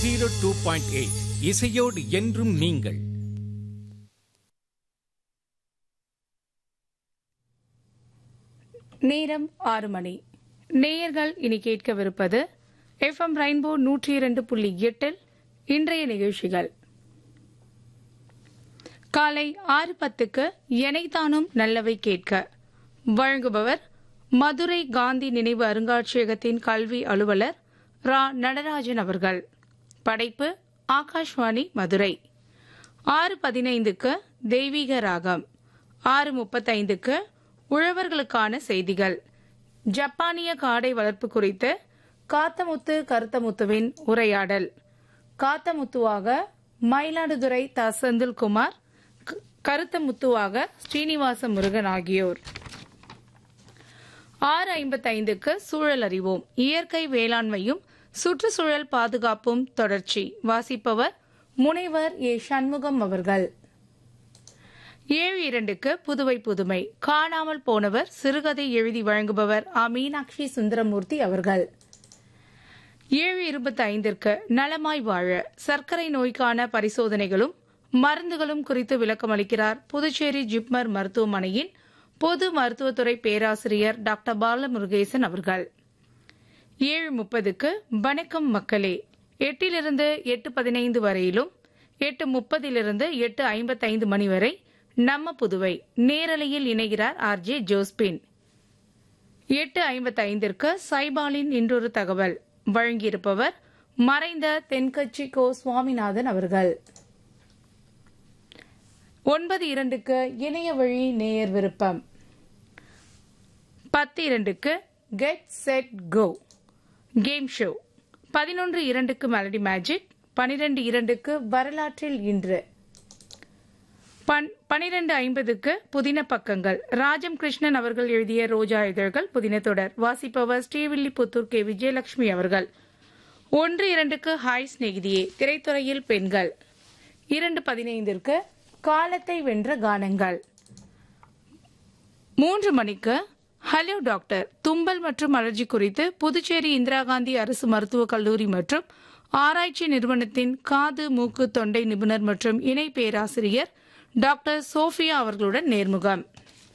zero two point eight இசையோடு என்றும் நீங்கள் நேரம் ஆறு மணி நேயர்கள் இனி கேட்கவிருப்பது எஃப்எம் ரெயின்போ நூற்றி இரண்டு புள்ளி எட்டில் இன்றைய நிகழ்ச்சிகள் காலை ஆறு பத்துக்கு எனைத்தானும் நல்லவை கேட்க வழங்குபவர் மதுரை காந்தி நினைவு அருங்காட்சியகத்தின் கல்வி அலுவலர் ரா நடராஜன் அவர்கள் படைப்பு ஆகாஷ்வாணி மதுரை ஆறு பதினைந்துக்கு தெய்வீக ராகம் ஆறு முப்பத்தைந்துக்கு உழவர்களுக்கான செய்திகள் ஜப்பானிய காடை வளர்ப்பு குறித்து காத்தமுத்து கருத்தமுத்துவின் உரையாடல் காத்தமுத்துவாக மயிலாடுதுறை த செந்தில்குமார் க- கருத்தமுத்துவாக ஸ்ரீனிவாச முருகன் ஆகியோர் ஆறு ஐம்பத்தைந்துக்கு சூழல் அறிவோம் இயற்கை வேளாண்மையும் சுற்றுச்சூழல் பாதுகாப்பும் தொடர்ச்சி வாசிப்பவர் முனைவர் ஏ சண்முகம் அவர்கள் ஏழு இரண்டுக்கு புதுவை புதுமை காணாமல் போனவர் சிறுகதை எழுதி வழங்குபவர் ஆ மீனாட்சி சுந்தரமூர்த்தி அவர்கள் ஏழு இருபத்தி ஐந்திற்கு நலமாய் வாழ சர்க்கரை நோய்க்கான பரிசோதனைகளும் மருந்துகளும் குறித்து விளக்கமளிக்கிறார் புதுச்சேரி ஜிப்மர் மருத்துவமனையின் பொது மருத்துவத்துறை பேராசிரியர் டாக்டர் பாலமுருகேசன் அவர்கள் ஏழு முப்பதுக்கு வணக்கம் மக்களே எட்டிலிருந்து எட்டு பதினைந்து வரையிலும் எட்டு முப்பதிலிருந்து எட்டு ஐம்பத்தைந்து மணி வரை நம்ம புதுவை நேரலையில் இணைகிறார் ஆர் ஜே ஜோஸ்பின் எட்டு ஐம்பத்தைந்திற்கு சைபாலின் இன்றொரு தகவல் வழங்கியிருப்பவர் மறைந்த தென்கட்சி கோ சுவாமிநாதன் அவர்கள் ஒன்பது இரண்டுக்கு இணைய வழி நேயர் விருப்பம் பத்து இரண்டுக்கு get set go game show பதினொன்று இரண்டுக்கு மெலடி மேஜிக் பனிரெண்டு இரண்டுக்கு வரலாற்றில் இன்று பன்- பனிரெண்டு ஐம்பதுக்கு புதின பக்கங்கள் ராஜம் கிருஷ்ணன் அவர்கள் எழுதிய ரோஜா இதழ்கள் புதின தொடர் வாசிப்பவர் ஸ்ரீவில்லிபுத்தூர் கே விஜயலட்சுமி அவர்கள் ஒன்று இரண்டுக்கு ஹாய் சிநேகிதியே திரைத்துறையில் பெண்கள் இரண்டு பதினைந்திற்கு காலத்தை வென்ற கானங்கள் மூன்று மணிக்கு ஹலோ டாக்டர் தும்பல் மற்றும் அலர்ஜி குறித்து புதுச்சேரி இந்திரா காந்தி அரசு மருத்துவக் கல்லூரி மற்றும் ஆராய்ச்சி நிறுவனத்தின் காது மூக்கு தொண்டை நிபுணர் மற்றும் இணை பேராசிரியர் டாக்டர் சோஃபியா அவர்களுடன் நேர்முகம்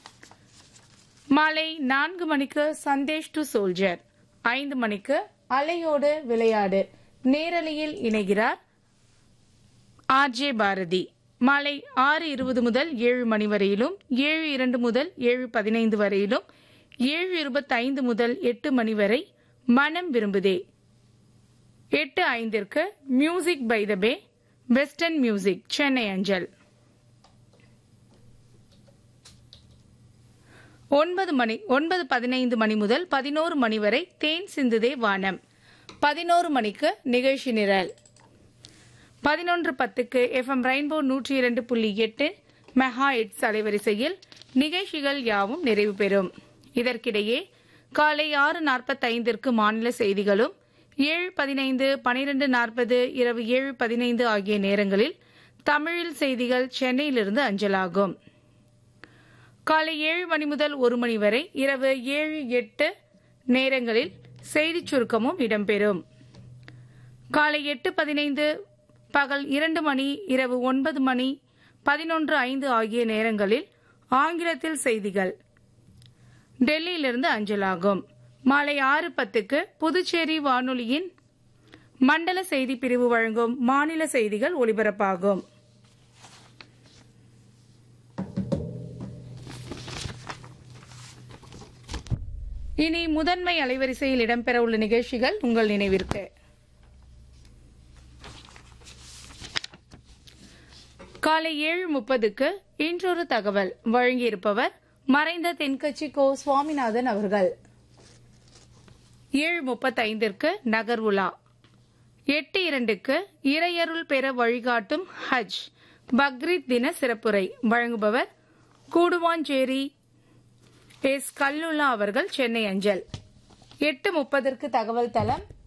மாலை நான்கு மணிக்கு சந்தேஷ் டு சோல்ஜர் ஐந்து மணிக்கு அலையோடு விளையாடு நேரலையில் இணைகிறார் ஆர்ஜே பாரதி மாலை ஆறு இருபது முதல் ஏழு மணி வரையிலும் ஏழு இரண்டு முதல் ஏழு பதினைந்து வரையிலும் ஏழு இருபத்தைந்து முதல் எட்டு மணி வரை மனம் விரும்புதே எட்டு ஐந்திற்கு music by the bay western music Chennai அஞ்சல் ஒன்பது மணி ஒன்பது பதினைந்து மணி முதல் பதினோரு மணி வரை தேன் சிந்துதே வானம் பதினோரு மணிக்கு நிகழ்ச்சி நிரல் பதினொன்று பத்துக்கு எஃப்எம் ரெயின்போ நூற்றி இரண்டு புள்ளி எட்டு மெகா எட்ஸ் அலைவரிசையில் நிகழ்ச்சிகள் யாவும் நிறைவு பெறும் இதற்கிடையே காலை ஆறு நாற்பத்தைந்திற்கு மாநில செய்திகளும் ஏழு பதினைந்து பனிரெண்டு நாற்பது இரவு ஏழு பதினைந்து ஆகிய நேரங்களில் தமிழில் செய்திகள் சென்னையிலிருந்து அஞ்சலாகும் காலை ஏழு மணி முதல் ஒரு மணி வரை இரவு ஏழு எட்டு நேரங்களில் செய்திச் சுருக்கமும் இடம்பெறும் காலை எட்டு பதினைந்து பகல் இரண்டு மணி இரவு ஒன்பது மணி பதினொன்று ஐந்து ஆகிய நேரங்களில் ஆங்கிலத்தில் செய்திகள் டெல்லியிலிருந்து அஞ்சலாகும் மாலை ஆறு பத்துக்கு புதுச்சேரி வானொலியின் மண்டல செய்தி பிரிவு வழங்கும் மாநில செய்திகள் ஒலிபரப்பாகும் இனி முதன்மை அலைவரிசையில் இடம்பெறவுள்ள நிகழ்ச்சிகள் உங்கள் நினைவிற்கு காலை ஏழு முப்பதுக்கு இன்றொரு தகவல் வழங்கியிருப்பவர் மறைந்த தென்கட்சி கோ சுவாமிநாதன் அவர்கள் ஏழு முப்பத்தைந்திற்கு நகர் உலா எட்டு இரண்டுக்கு இறையருள் பெற வழிகாட்டும் ஹஜ் பக்ரீத் தின சிறப்புரை வழங்குபவர் கூடுவாஞ்சேரி எஸ் கல்லுல்லா அவர்கள் சென்னை அஞ்சல் எட்டு முப்பதற்கு தகவல் தளம்